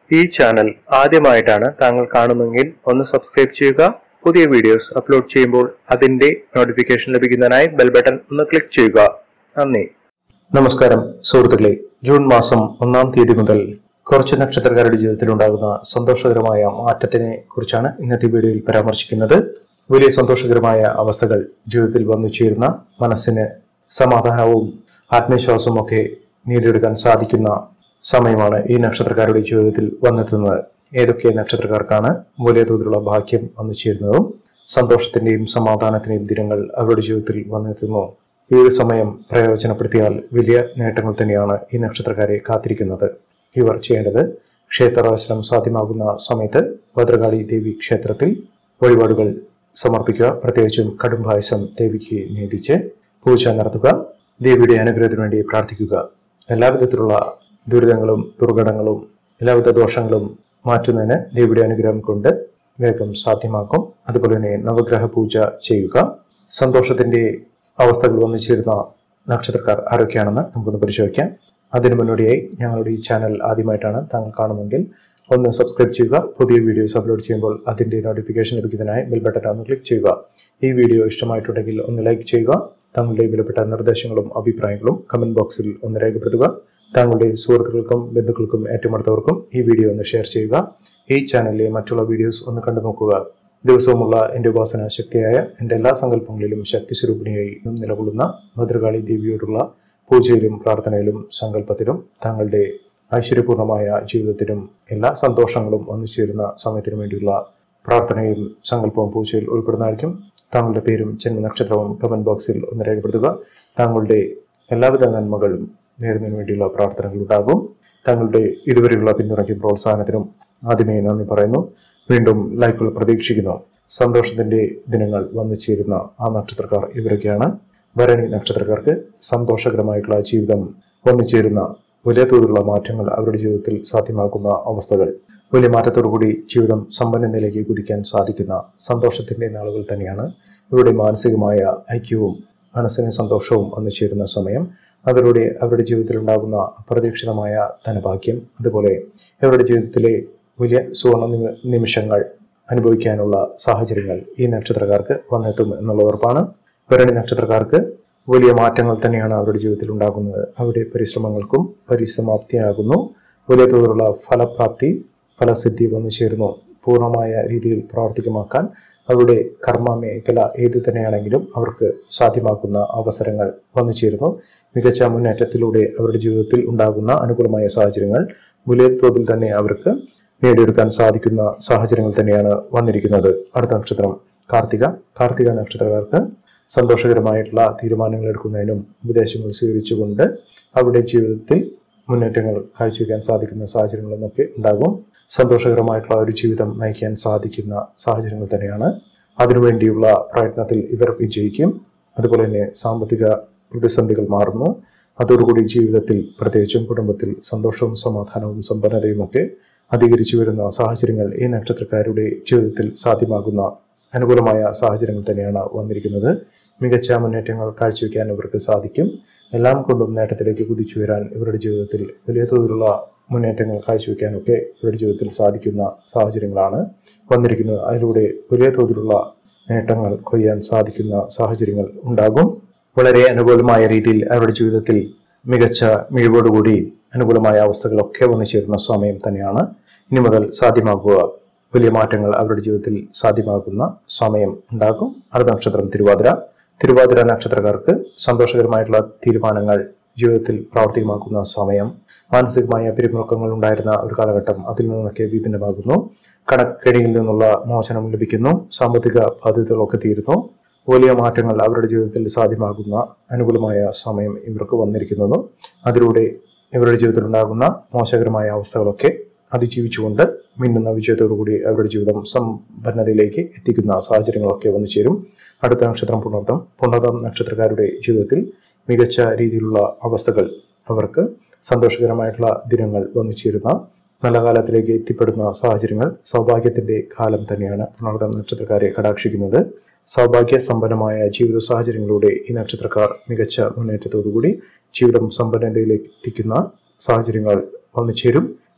ഈ ചാനൽ ആദ്യമായിട്ടാണ് താങ്കൾ കാണുന്നതെങ്കിൽ ഒന്ന് സബ്സ്ക്രൈബ് ചെയ്യുക പുതിയ വീഡിയോസ് അപ്ലോഡ് ചെയ്യുമ്പോൾ അതിന്റെ നോട്ടിഫിക്കേഷൻ ലഭിക്കുന്നതിനായി ബെൽ ബട്ടൺ ഒന്ന് ക്ലിക്ക് ചെയ്യുക നന്ദി നമസ്കാരം സുഹൃത്തുക്കളെ ജൂൺ മാസം ഒന്നാം തീയതി മുതൽ കുറച്ച് നക്ഷത്രക്കാരുടെ ജീവിതത്തിൽ ഉണ്ടാകുന്ന സന്തോഷകരമായ മാറ്റത്തിനെ കുറിച്ചാണ് ഇന്നത്തെ വീഡിയോയിൽ പരാമർശിക്കുന്നത് വലിയ സന്തോഷകരമായ അവസ്ഥകൾ ജീവിതത്തിൽ വന്നു ചേരുന്ന മനസ്സിന് സമാധാനവും ആത്മവിശ്വാസവും ഒക്കെ നേടിയെടുക്കാൻ സാധിക്കുന്ന സമയമാണ് ഈ നക്ഷത്രക്കാരുടെ ജീവിതത്തിൽ വന്നെത്തുന്നത് ഏതൊക്കെ നക്ഷത്രക്കാർക്കാണ് വലിയ തോതിലുള്ള ഭാഗ്യം വന്നു ചേരുന്നതും സന്തോഷത്തിന്റെയും സമാധാനത്തിന്റെയും ദിനങ്ങൾ അവരുടെ ജീവിതത്തിൽ വന്നെത്തുന്നു ഈ ഒരു സമയം പ്രയോജനപ്പെടുത്തിയാൽ വലിയ നേട്ടങ്ങൾ തന്നെയാണ് ഈ നക്ഷത്രക്കാരെ കാത്തിരിക്കുന്നത് ഇവർ ചെയ്യേണ്ടത് ക്ഷേത്ര ദർശനം സാധ്യമാകുന്ന സമയത്ത് ഭദ്രകാളി ദേവി ക്ഷേത്രത്തിൽ വഴിപാടുകൾ സമർപ്പിക്കുക പ്രത്യേകിച്ചും കടും പായസം ദേവിക്ക് നേദിച്ച് പൂജ നടത്തുക ദേവിയുടെ അനുഗ്രഹത്തിനു വേണ്ടി പ്രാർത്ഥിക്കുക എല്ലാവിധത്തിലുള്ള ദുരിതങ്ങളും ദുർഘടങ്ങളും എല്ലാവിധ ദോഷങ്ങളും മാറ്റുന്നതിന് ദേവിയുടെ അനുഗ്രഹം കൊണ്ട് വേഗം സാധ്യമാക്കും അതുപോലെ തന്നെ നവഗ്രഹ പൂജ ചെയ്യുക സന്തോഷത്തിന്റെ അവസ്ഥകൾ വന്നു ചേരുന്ന നക്ഷത്രക്കാർ ആരൊക്കെയാണെന്ന് നമുക്കൊന്ന് പരിശോധിക്കാം അതിനു മുന്നോടിയായി ഞങ്ങളുടെ ഈ ചാനൽ ആദ്യമായിട്ടാണ് താങ്കൾ കാണുന്നതെങ്കിൽ ഒന്ന് സബ്സ്ക്രൈബ് ചെയ്യുക പുതിയ വീഡിയോസ് അപ്ലോഡ് ചെയ്യുമ്പോൾ അതിന്റെ നോട്ടിഫിക്കേഷൻ ലഭിക്കുന്നതിനായി ബെൽ ബട്ടൺ ഒന്ന് ക്ലിക്ക് ചെയ്യുക ഈ വീഡിയോ ഇഷ്ടമായിട്ടുണ്ടെങ്കിൽ ഒന്ന് ലൈക്ക് ചെയ്യുക താങ്കളുടെ വിലപ്പെട്ട നിർദ്ദേശങ്ങളും അഭിപ്രായങ്ങളും കമന്റ് ബോക്സിൽ ഒന്ന് രേഖപ്പെടുത്തുക താങ്കളുടെ സുഹൃത്തുക്കൾക്കും ബന്ധുക്കൾക്കും ഏറ്റവും അടുത്തവർക്കും ഈ വീഡിയോ ഒന്ന് ഷെയർ ചെയ്യുക ഈ ചാനലിലെ മറ്റുള്ള വീഡിയോസ് ഒന്ന് കണ്ടു നോക്കുക ദിവസവുമുള്ള എൻ്റെ ഉപാസന ശക്തിയായ എൻ്റെ എല്ലാ സങ്കല്പങ്ങളിലും ശക്തി സ്വരൂപിണിയായി ഇന്നും നിലകൊള്ളുന്ന ഭദ്രകാളി ദേവിയോടുള്ള പൂജയിലും പ്രാർത്ഥനയിലും സങ്കല്പത്തിലും താങ്കളുടെ ഐശ്വര്യപൂർണമായ ജീവിതത്തിനും എല്ലാ സന്തോഷങ്ങളും വന്നു ചേരുന്ന സമയത്തിനു വേണ്ടിയുള്ള പ്രാർത്ഥനയും സങ്കല്പവും പൂജയിൽ ഉൾപ്പെടുന്നതായിരിക്കും താങ്കളുടെ പേരും ജന്മനക്ഷത്രവും കമന്റ് ബോക്സിൽ ഒന്ന് രേഖപ്പെടുത്തുക താങ്കളുടെ എല്ലാവിധ നന്മകളും നേടുന്നതിന് വേണ്ടിയുള്ള പ്രാർത്ഥനകൾ ഉണ്ടാകും താങ്കളുടെ ഇതുവരെയുള്ള പിന്തുണയ്ക്കും പ്രോത്സാഹനത്തിനും ആദ്യമേ നന്ദി പറയുന്നു വീണ്ടും ലൈക്കുകൾ പ്രതീക്ഷിക്കുന്നു സന്തോഷത്തിന്റെ ദിനങ്ങൾ വന്നു ചേരുന്ന ആ നക്ഷത്രക്കാർ ഇവരൊക്കെയാണ് ഭരണി നക്ഷത്രക്കാർക്ക് സന്തോഷകരമായിട്ടുള്ള ജീവിതം വന്നു ചേരുന്ന വലിയ തോതിലുള്ള മാറ്റങ്ങൾ അവരുടെ ജീവിതത്തിൽ സാധ്യമാക്കുന്ന അവസ്ഥകൾ വലിയ മാറ്റത്തോടുകൂടി ജീവിതം സമ്പന്ന നിലയ്ക്ക് കുതിക്കാൻ സാധിക്കുന്ന സന്തോഷത്തിന്റെ നാളുകൾ തന്നെയാണ് ഇവരുടെ മാനസികമായ ഐക്യവും മനസ്സിന് സന്തോഷവും വന്നു ചേരുന്ന സമയം അതിലൂടെ അവരുടെ ജീവിതത്തിൽ ഉണ്ടാകുന്ന അപ്രതീക്ഷിതമായ ധനഭാഗ്യം അതുപോലെ അവരുടെ ജീവിതത്തിലെ വലിയ സുവർണ നിമി- നിമിഷങ്ങൾ അനുഭവിക്കാനുള്ള സാഹചര്യങ്ങൾ ഈ നക്ഷത്രക്കാർക്ക് വന്നെത്തും എന്നുള്ള ഉറപ്പാണ് ഭരണി നക്ഷത്രക്കാർക്ക് വലിയ മാറ്റങ്ങൾ തന്നെയാണ് അവരുടെ ജീവിതത്തിൽ ഉണ്ടാകുന്നത് അവരുടെ പരിശ്രമങ്ങൾക്കും പരിസമാപ്തിയാകുന്നു വലിയ തോതിലുള്ള ഫലപ്രാപ്തി ഫലസിദ്ധി വന്നു ചേരുന്നു പൂർണ്ണമായ രീതിയിൽ പ്രാവർത്തികമാക്കാൻ അവരുടെ കർമ്മ മേഖല ഏത് തന്നെയാണെങ്കിലും അവർക്ക് സാധ്യമാക്കുന്ന അവസരങ്ങൾ വന്നു ചേരുന്നു മികച്ച മുന്നേറ്റത്തിലൂടെ അവരുടെ ജീവിതത്തിൽ ഉണ്ടാകുന്ന അനുകൂലമായ സാഹചര്യങ്ങൾ വലിയ തോതിൽ തന്നെ അവർക്ക് നേടിയെടുക്കാൻ സാധിക്കുന്ന സാഹചര്യങ്ങൾ തന്നെയാണ് വന്നിരിക്കുന്നത് അടുത്ത നക്ഷത്രം കാർത്തിക കാർത്തിക നക്ഷത്രക്കാർക്ക് സന്തോഷകരമായിട്ടുള്ള തീരുമാനങ്ങൾ എടുക്കുന്നതിനും ഉപദേശങ്ങൾ സ്വീകരിച്ചുകൊണ്ട് അവരുടെ ജീവിതത്തിൽ മുന്നേറ്റങ്ങൾ കാഴ്ചവെക്കാൻ സാധിക്കുന്ന സാഹചര്യങ്ങളൊക്കെ ഉണ്ടാകും സന്തോഷകരമായിട്ടുള്ള ഒരു ജീവിതം നയിക്കാൻ സാധിക്കുന്ന സാഹചര്യങ്ങൾ തന്നെയാണ് അതിനുവേണ്ടിയുള്ള പ്രയത്നത്തിൽ ഇവർ വിജയിക്കും അതുപോലെ തന്നെ സാമ്പത്തിക പ്രതിസന്ധികൾ മാറുന്നു അതോടുകൂടി ജീവിതത്തിൽ പ്രത്യേകിച്ചും കുടുംബത്തിൽ സന്തോഷവും സമാധാനവും സമ്പന്നതയും ഒക്കെ അധികരിച്ചു വരുന്ന സാഹചര്യങ്ങൾ ഈ നക്ഷത്രക്കാരുടെ ജീവിതത്തിൽ സാധ്യമാകുന്ന അനുകൂലമായ സാഹചര്യങ്ങൾ തന്നെയാണ് വന്നിരിക്കുന്നത് മികച്ച മുന്നേറ്റങ്ങൾ കാഴ്ചവെക്കാൻ ഇവർക്ക് സാധിക്കും എല്ലാം കൊണ്ടും നേട്ടത്തിലേക്ക് കുതിച്ചു വരാൻ ഇവരുടെ ജീവിതത്തിൽ വലിയ തോതിലുള്ള മുന്നേറ്റങ്ങൾ കാഴ്ചവെക്കാനൊക്കെ ഇവരുടെ ജീവിതത്തിൽ സാധിക്കുന്ന സാഹചര്യങ്ങളാണ് വന്നിരിക്കുന്നത് അതിലൂടെ വലിയ തോതിലുള്ള നേട്ടങ്ങൾ കൊയ്യാൻ സാധിക്കുന്ന സാഹചര്യങ്ങൾ ഉണ്ടാകും വളരെ അനുകൂലമായ രീതിയിൽ അവരുടെ ജീവിതത്തിൽ മികച്ച മിഴിവോടുകൂടി അനുകൂലമായ അവസ്ഥകളൊക്കെ വന്നു ചേരുന്ന സമയം തന്നെയാണ് ഇനി മുതൽ സാധ്യമാകുക വലിയ മാറ്റങ്ങൾ അവരുടെ ജീവിതത്തിൽ സാധ്യമാകുന്ന സമയം ഉണ്ടാകും അടുത്ത നക്ഷത്രം തിരുവാതിര തിരുവാതിര നക്ഷത്രക്കാർക്ക് സന്തോഷകരമായിട്ടുള്ള തീരുമാനങ്ങൾ ജീവിതത്തിൽ പ്രാവർത്തികമാക്കുന്ന സമയം മാനസികമായ പിരിമുറുക്കങ്ങൾ ഉണ്ടായിരുന്ന ഒരു കാലഘട്ടം അതിൽ നിന്നൊക്കെ വിഭിന്നമാകുന്നു കടക്കെണിയിൽ നിന്നുള്ള മോചനം ലഭിക്കുന്നു സാമ്പത്തിക ബാധ്യതകളൊക്കെ തീരുന്നു വലിയ മാറ്റങ്ങൾ അവരുടെ ജീവിതത്തിൽ സാധ്യമാകുന്ന അനുകൂലമായ സമയം ഇവർക്ക് വന്നിരിക്കുന്നു അതിലൂടെ ഇവരുടെ ജീവിതത്തിൽ ഉണ്ടാകുന്ന മോശകരമായ അവസ്ഥകളൊക്കെ അതിജീവിച്ചുകൊണ്ട് മിന്നുന്ന വിജയത്തോടുകൂടി അവരുടെ ജീവിതം സമ്പന്നതയിലേക്ക് എത്തിക്കുന്ന സാഹചര്യങ്ങളൊക്കെ വന്നു ചേരും അടുത്ത നക്ഷത്രം പുണർത്തം പുണർത്തം നക്ഷത്രക്കാരുടെ ജീവിതത്തിൽ മികച്ച രീതിയിലുള്ള അവസ്ഥകൾ അവർക്ക് സന്തോഷകരമായിട്ടുള്ള ദിനങ്ങൾ വന്നു ചേരുന്ന നല്ല കാലത്തിലേക്ക് എത്തിപ്പെടുന്ന സാഹചര്യങ്ങൾ സൗഭാഗ്യത്തിന്റെ കാലം തന്നെയാണ് പുണർത്തം നക്ഷത്രക്കാരെ കടാക്ഷിക്കുന്നത് സൗഭാഗ്യ സമ്പന്നമായ ജീവിത സാഹചര്യങ്ങളിലൂടെ ഈ നക്ഷത്രക്കാർ മികച്ച മുന്നേറ്റത്തോടുകൂടി ജീവിതം സമ്പന്നതയിലേക്ക് എത്തിക്കുന്ന സാഹചര്യങ്ങൾ വന്നു ചേരും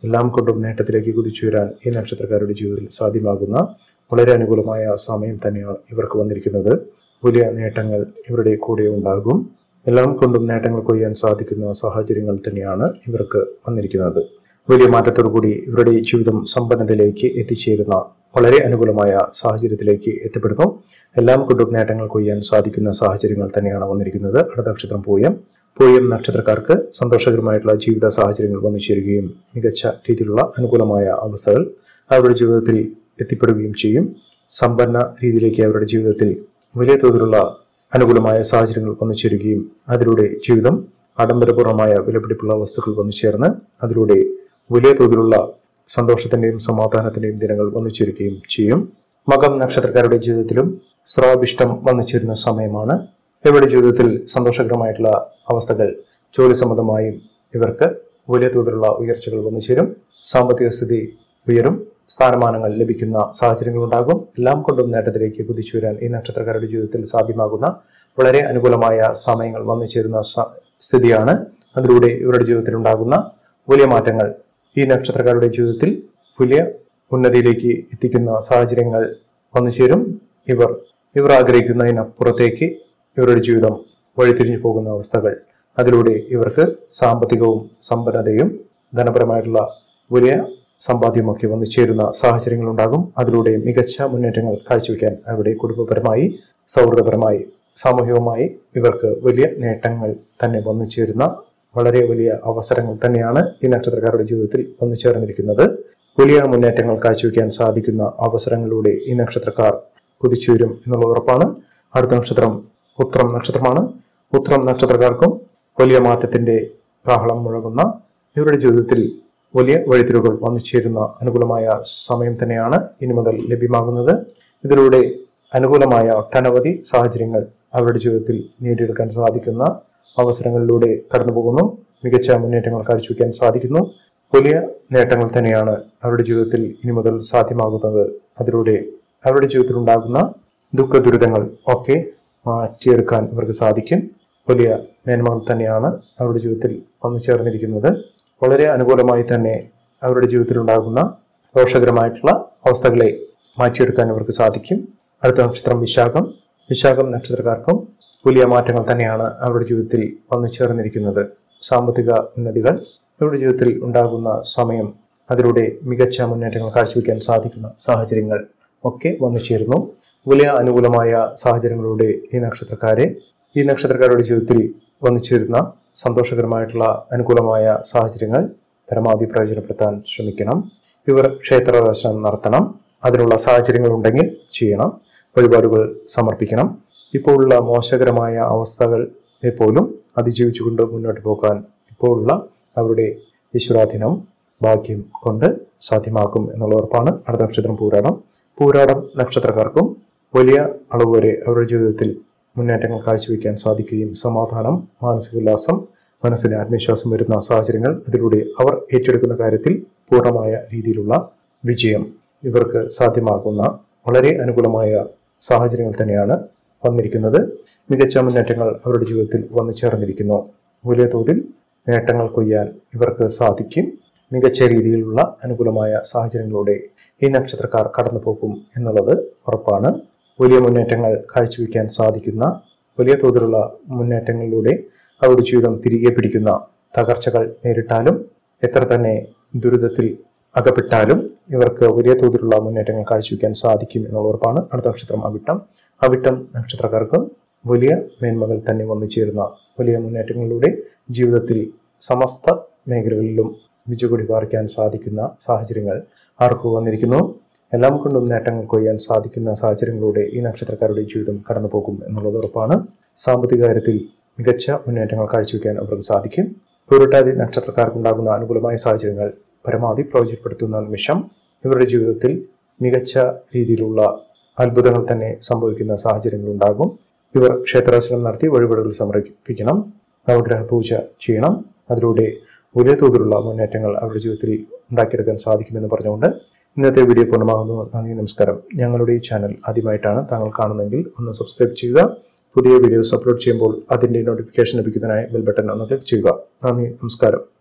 എല്ലാം കൊണ്ടും നേട്ടത്തിലേക്ക് കുതിച്ചുയരാൻ ഈ നക്ഷത്രക്കാരുടെ ജീവിതത്തിൽ സാധ്യമാകുന്ന വളരെ അനുകൂലമായ സമയം തന്നെയാണ് ഇവർക്ക് വന്നിരിക്കുന്നത് വലിയ നേട്ടങ്ങൾ ഇവരുടെ കൂടെ ഉണ്ടാകും എല്ലാം കൊണ്ടും നേട്ടങ്ങൾ കൊയ്യാൻ സാധിക്കുന്ന സാഹചര്യങ്ങൾ തന്നെയാണ് ഇവർക്ക് വന്നിരിക്കുന്നത് വലിയ മാറ്റത്തോടുകൂടി ഇവരുടെ ജീവിതം സമ്പന്നതയിലേക്ക് എത്തിച്ചേരുന്ന വളരെ അനുകൂലമായ സാഹചര്യത്തിലേക്ക് എത്തിപ്പെടുന്നു എല്ലാം കൊണ്ടും നേട്ടങ്ങൾ കൊയ്യാൻ സാധിക്കുന്ന സാഹചര്യങ്ങൾ തന്നെയാണ് വന്നിരിക്കുന്നത് അടുത്ത നക്ഷത്രം പൂയം പൂയം നക്ഷത്രക്കാർക്ക് സന്തോഷകരമായിട്ടുള്ള ജീവിത സാഹചര്യങ്ങൾ വന്നു ചേരുകയും മികച്ച രീതിയിലുള്ള അനുകൂലമായ അവസ്ഥകൾ അവരുടെ ജീവിതത്തിൽ എത്തിപ്പെടുകയും ചെയ്യും സമ്പന്ന രീതിയിലേക്ക് അവരുടെ ജീവിതത്തിൽ വലിയ തോതിലുള്ള അനുകൂലമായ സാഹചര്യങ്ങൾ വന്നു ചേരുകയും അതിലൂടെ ജീവിതം ആഡംബരപൂർണമായ വിലപിടിപ്പുള്ള വസ്തുക്കൾ വന്നു ചേർന്ന് അതിലൂടെ വലിയ തോതിലുള്ള സന്തോഷത്തിന്റെയും സമാധാനത്തിന്റെയും ദിനങ്ങൾ വന്നു ചേരുകയും ചെയ്യും മകം നക്ഷത്രക്കാരുടെ ജീവിതത്തിലും സ്രാവിഷ്ടം വന്നു ചേരുന്ന സമയമാണ് ഇവരുടെ ജീവിതത്തിൽ സന്തോഷകരമായിട്ടുള്ള അവസ്ഥകൾ ജോലി സംബന്ധമായും ഇവർക്ക് വലിയ തോതിലുള്ള ഉയർച്ചകൾ വന്നു ചേരും സാമ്പത്തിക സ്ഥിതി ഉയരും സ്ഥാനമാനങ്ങൾ ലഭിക്കുന്ന സാഹചര്യങ്ങൾ ഉണ്ടാകും എല്ലാം കൊണ്ടും നേട്ടത്തിലേക്ക് കുതിച്ചു വരാൻ ഈ നക്ഷത്രക്കാരുടെ ജീവിതത്തിൽ സാധ്യമാകുന്ന വളരെ അനുകൂലമായ സമയങ്ങൾ വന്നു ചേരുന്ന സ- സ്ഥിതിയാണ് അതിലൂടെ ഇവരുടെ ജീവിതത്തിൽ ഉണ്ടാകുന്ന വലിയ മാറ്റങ്ങൾ ഈ നക്ഷത്രക്കാരുടെ ജീവിതത്തിൽ വലിയ ഉന്നതിയിലേക്ക് എത്തിക്കുന്ന സാഹചര്യങ്ങൾ വന്നു ചേരും ഇവർ ഇവർ ആഗ്രഹിക്കുന്നതിനപ്പുറത്തേക്ക് ഇവരുടെ ജീവിതം വഴിതിരിഞ്ഞു പോകുന്ന അവസ്ഥകൾ അതിലൂടെ ഇവർക്ക് സാമ്പത്തികവും സമ്പന്നതയും ധനപരമായിട്ടുള്ള വലിയ സമ്പാദ്യമൊക്കെ വന്നു ചേരുന്ന സാഹചര്യങ്ങൾ ഉണ്ടാകും അതിലൂടെ മികച്ച മുന്നേറ്റങ്ങൾ കാഴ്ചവെക്കാൻ അവിടെ കുടുംബപരമായി സൗഹൃദപരമായി സാമൂഹികമായി ഇവർക്ക് വലിയ നേട്ടങ്ങൾ തന്നെ വന്നു ചേരുന്ന വളരെ വലിയ അവസരങ്ങൾ തന്നെയാണ് ഈ നക്ഷത്രക്കാരുടെ ജീവിതത്തിൽ വന്നു ചേർന്നിരിക്കുന്നത് വലിയ മുന്നേറ്റങ്ങൾ കാഴ്ചവെക്കാൻ സാധിക്കുന്ന അവസരങ്ങളിലൂടെ ഈ നക്ഷത്രക്കാർ കുതിച്ചുയരും എന്നുള്ള ഉറപ്പാണ് അടുത്ത നക്ഷത്രം ഉത്രം നക്ഷത്രമാണ് ഉത്രം നക്ഷത്രക്കാർക്കും വലിയ മാറ്റത്തിന്റെ കാഹളം മുഴങ്ങുന്ന ഇവരുടെ ജീവിതത്തിൽ വലിയ വഴിത്തിരിവുകൾ വന്നു ചേരുന്ന അനുകൂലമായ സമയം തന്നെയാണ് ഇനി മുതൽ ലഭ്യമാകുന്നത് ഇതിലൂടെ അനുകൂലമായ ഒട്ടനവധി സാഹചര്യങ്ങൾ അവരുടെ ജീവിതത്തിൽ നേടിയെടുക്കാൻ സാധിക്കുന്ന അവസരങ്ങളിലൂടെ കടന്നു പോകുന്നു മികച്ച മുന്നേറ്റങ്ങൾ കാഴ്ചവെക്കാൻ സാധിക്കുന്നു വലിയ നേട്ടങ്ങൾ തന്നെയാണ് അവരുടെ ജീവിതത്തിൽ ഇനി മുതൽ സാധ്യമാകുന്നത് അതിലൂടെ അവരുടെ ജീവിതത്തിൽ ഉണ്ടാകുന്ന ദുഃഖ ദുരിതങ്ങൾ ഒക്കെ മാറ്റിയെടുക്കാൻ ഇവർക്ക് സാധിക്കും വലിയ മേന്മകൾ തന്നെയാണ് അവരുടെ ജീവിതത്തിൽ വന്നു ചേർന്നിരിക്കുന്നത് വളരെ അനുകൂലമായി തന്നെ അവരുടെ ജീവിതത്തിൽ ഉണ്ടാകുന്ന ദോഷകരമായിട്ടുള്ള അവസ്ഥകളെ മാറ്റിയെടുക്കാൻ ഇവർക്ക് സാധിക്കും അടുത്ത നക്ഷത്രം വിശാഖം വിശാഖം നക്ഷത്രക്കാർക്കും വലിയ മാറ്റങ്ങൾ തന്നെയാണ് അവരുടെ ജീവിതത്തിൽ വന്നു ചേർന്നിരിക്കുന്നത് സാമ്പത്തിക ഉന്നതികൾ ഇവരുടെ ജീവിതത്തിൽ ഉണ്ടാകുന്ന സമയം അതിലൂടെ മികച്ച മുന്നേറ്റങ്ങൾ കാഴ്ചവെക്കാൻ സാധിക്കുന്ന സാഹചര്യങ്ങൾ ഒക്കെ വന്നു ചേരുന്നു വലിയ അനുകൂലമായ സാഹചര്യങ്ങളിലൂടെ ഈ നക്ഷത്രക്കാരെ ഈ നക്ഷത്രക്കാരുടെ ജീവിതത്തിൽ വന്നു ചേരുന്ന സന്തോഷകരമായിട്ടുള്ള അനുകൂലമായ സാഹചര്യങ്ങൾ പരമാവധി പ്രയോജനപ്പെടുത്താൻ ശ്രമിക്കണം ഇവർ ക്ഷേത്ര ദർശനം നടത്തണം അതിനുള്ള സാഹചര്യങ്ങൾ ഉണ്ടെങ്കിൽ ചെയ്യണം വഴിപാടുകൾ സമർപ്പിക്കണം ഇപ്പോൾ ഉള്ള മോശകരമായ അവസ്ഥകളെ പോലും അതിജീവിച്ചുകൊണ്ട് മുന്നോട്ട് പോകാൻ ഇപ്പോൾ ഉള്ള അവരുടെ ഈശ്വരാധീനം ഭാഗ്യം കൊണ്ട് സാധ്യമാക്കും എന്നുള്ള ഉറപ്പാണ് അടുത്ത നക്ഷത്രം പൂരാടം പൂരാടം നക്ഷത്രക്കാർക്കും വലിയ അളവ് വരെ അവരുടെ ജീവിതത്തിൽ മുന്നേറ്റങ്ങൾ കാഴ്ചവെക്കാൻ സാധിക്കുകയും സമാധാനം മാനസിക ഉല്ലാസം മനസ്സിന് ആത്മവിശ്വാസം വരുന്ന സാഹചര്യങ്ങൾ അതിലൂടെ അവർ ഏറ്റെടുക്കുന്ന കാര്യത്തിൽ പൂർണ്ണമായ രീതിയിലുള്ള വിജയം ഇവർക്ക് സാധ്യമാകുന്ന വളരെ അനുകൂലമായ സാഹചര്യങ്ങൾ തന്നെയാണ് വന്നിരിക്കുന്നത് മികച്ച മുന്നേറ്റങ്ങൾ അവരുടെ ജീവിതത്തിൽ വന്നു ചേർന്നിരിക്കുന്നു വലിയ തോതിൽ നേട്ടങ്ങൾ കൊയ്യാൻ ഇവർക്ക് സാധിക്കും മികച്ച രീതിയിലുള്ള അനുകൂലമായ സാഹചര്യങ്ങളിലൂടെ ഈ നക്ഷത്രക്കാർ കടന്നു പോകും എന്നുള്ളത് ഉറപ്പാണ് വലിയ മുന്നേറ്റങ്ങൾ കാഴ്ചവെക്കാൻ സാധിക്കുന്ന വലിയ തോതിലുള്ള മുന്നേറ്റങ്ങളിലൂടെ അവരുടെ ജീവിതം തിരികെ പിടിക്കുന്ന തകർച്ചകൾ നേരിട്ടാലും എത്ര തന്നെ ദുരിതത്തിൽ അകപ്പെട്ടാലും ഇവർക്ക് വലിയ തോതിലുള്ള മുന്നേറ്റങ്ങൾ കാഴ്ചവെക്കാൻ സാധിക്കും എന്നുള്ള ഉറപ്പാണ് അടുത്ത നക്ഷത്രം അവിട്ടം അവിട്ടം നക്ഷത്രക്കാർക്ക് വലിയ മേന്മകൾ തന്നെ വന്നു ചേരുന്ന വലിയ മുന്നേറ്റങ്ങളിലൂടെ ജീവിതത്തിൽ സമസ്ത മേഖലകളിലും വിജുകൊടി പാറിക്കാൻ സാധിക്കുന്ന സാഹചര്യങ്ങൾ ആർക്ക് വന്നിരിക്കുന്നു എല്ലാം കൊണ്ടും നേട്ടങ്ങൾ കൊയ്യാൻ സാധിക്കുന്ന സാഹചര്യങ്ങളിലൂടെ ഈ നക്ഷത്രക്കാരുടെ ജീവിതം കടന്നു പോകും എന്നുള്ളത് ഉറപ്പാണ് സാമ്പത്തിക കാര്യത്തിൽ മികച്ച മുന്നേറ്റങ്ങൾ കാഴ്ചവെക്കാൻ അവർക്ക് സാധിക്കും പൂരട്ടാതി നക്ഷത്രക്കാർക്കുണ്ടാകുന്ന അനുകൂലമായ സാഹചര്യങ്ങൾ പരമാവധി പ്രയോജനപ്പെടുത്തുന്ന നിമിഷം ഇവരുടെ ജീവിതത്തിൽ മികച്ച രീതിയിലുള്ള അത്ഭുതങ്ങൾ തന്നെ സംഭവിക്കുന്ന സാഹചര്യങ്ങൾ ഉണ്ടാകും ഇവർ ക്ഷേത്രദർശനം നടത്തി വഴിപാടുകൾ സമർപ്പിക്കണം നവഗ്രഹ പൂജ ചെയ്യണം അതിലൂടെ വലിയ തോതിലുള്ള മുന്നേറ്റങ്ങൾ അവരുടെ ജീവിതത്തിൽ ഉണ്ടാക്കിയെടുക്കാൻ സാധിക്കുമെന്ന് പറഞ്ഞുകൊണ്ട് ഇന്നത്തെ വീഡിയോ പൂർണ്ണമാകുന്നു നന്ദി നമസ്കാരം ഞങ്ങളുടെ ഈ ചാനൽ ആദ്യമായിട്ടാണ് താങ്കൾ കാണുന്നതെങ്കിൽ ഒന്ന് സബ്സ്ക്രൈബ് ചെയ്യുക പുതിയ വീഡിയോസ് അപ്ലോഡ് ചെയ്യുമ്പോൾ അതിന്റെ നോട്ടിഫിക്കേഷൻ ലഭിക്കുന്നതിനായി ബെൽ ബട്ടൺ ഒന്ന് ക്ലിക്ക് ചെയ്യുക നന്ദി നമസ്കാരം